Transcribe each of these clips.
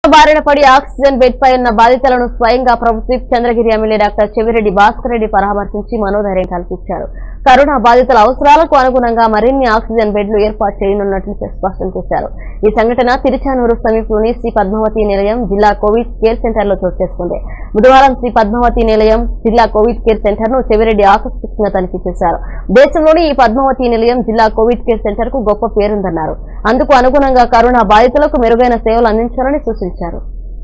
బారిన పడి oxygen bed పై ఉన్న బాధితులను స్వయంగా ప్రభుత్వ చంద్రగిరి ఎమ్మెల్యే డాక్టర్ చెవిరెడ్డి భాస్కర్ రెడ్డి పరామర్శించి మనోధైర్యం కల్పించారు కరోనా బాధితుల అవసరాలకు అనుగుణంగా మరిన్ని ఆక్సిజన్ బెడ్లు ఏర్పాటు చేయనున్నట్లు స్పష్టం చేశారు ఈ సంఘటన తిరుచానూరు సమీపంలోని శ్రీ పద్మావతి నిలయం జిల్లా కోవిడ్ కేర్ సెంటర్ లో చోటు చేసుకుంది బుధవారం శ్రీ పద్మావతి నిలయం జిల్లా కోవిడ్ కేర్ సెంటర్ ను చెవిరెడ్డి ఆకస్మికంగా తనిఖీ చేశారు దేశంలోని ఈ పద్మావతి నిలయం జిల్లా కోవిడ్ కేర్ సెంటర్ కు గొప్ప పేరుందన్నారు అందుకు అనుగుణంగా కరోనా బాధితులకు మెరుగైన సేవలు అందించాలని సూచించారు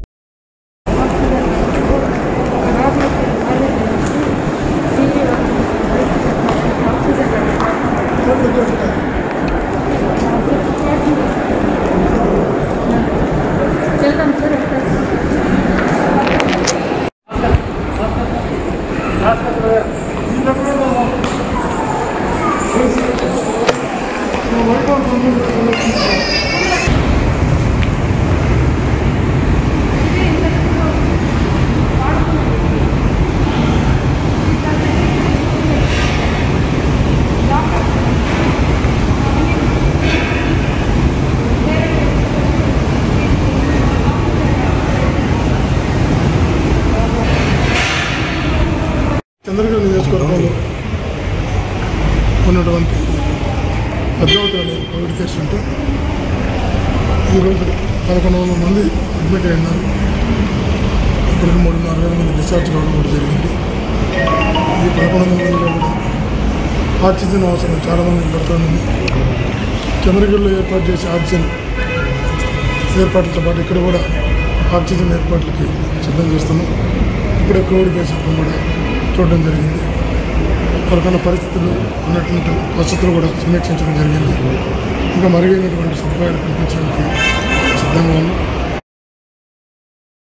చంద్రగిరి నియోజకవర్గంలో ఉన్నటువంటి భద్రావతి కోవిడ్ కేసు ఉంటే ఈరోజు పదకొండు వందల మంది అడ్మిట్ అయినారు ఇప్పటికి మూడున్నర వేల మంది డిశ్చార్జ్ కావడం కూడా జరిగింది ఈ పదకొండు వందల మందిలో కూడా ఆక్సిజన్ అవసరం చాలా మందికి పడుతుంది చంద్రగిరిలో ఏర్పాటు చేసే ఆక్సిజన్ ఏర్పాట్లతో పాటు ఇక్కడ కూడా ఆక్సిజన్ ఏర్పాట్లకి సిద్ధం చేస్తున్నాం ఇప్పుడే కోవిడ్ కేసులను కూడా చూడడం జరిగింది వాళ్ళకన్న పరిస్థితులు ఉన్నటువంటి వసతులు కూడా సమీక్షించడం జరిగింది ఇంకా మరుగైనటువంటి సదుపాయాలు కల్పించడానికి సిద్ధంగా ఉన్నాం